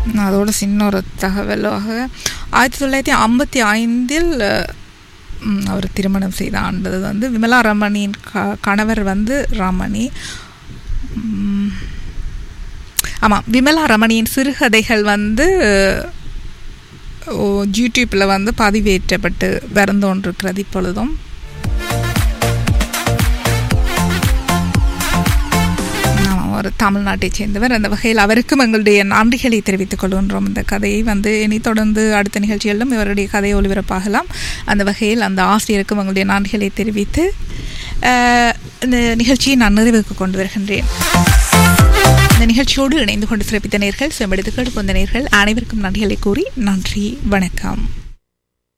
அதோட சின்ன ஒரு தகவலாக ஆயிரத்தி தொள்ளாயிரத்தி ஐம்பத்தி ஐந்தில் ம், அவர் திருமணம் செய்த ஆண்டது வந்து விமலா ரமணியின் க கணவர் வந்து ரமணி ம், ஆமாம் விமலா ரமணியின் சிறுகதைகள் வந்து யூடியூப்பில் வந்து பதிவேற்றப்பட்டு வருந்தோன்றிருக்கிறது இப்பொழுதும் ஆமாம், ஒரு தமிழ்நாட்டைச் சேர்ந்தவர் அந்த வகையில் அவருக்கும் எங்களுடைய நன்றிகளை தெரிவித்துக் கொள்கின்றோம் இந்த கதையை வந்து இனி தொடர்ந்து அடுத்த நிகழ்ச்சிகளிலும் இவருடைய கதையை ஒளிபரப்பாகலாம் அந்த வகையில் அந்த ஆசிரியருக்கும் எங்களுடைய நன்றிகளை தெரிவித்து அஹ், இந்த நிகழ்ச்சியை நான் நிறைவுக்கு கொண்டு வருகின்றேன் இந்த நிகழ்ச்சியோடு இணைந்து கொண்டு சிறப்பித்த நேர்கள் செம்பெடுத்துக்கள் கொண்ட நேர்கள் அனைவருக்கும் நன்றிகளை கூறி நன்றி வணக்கம்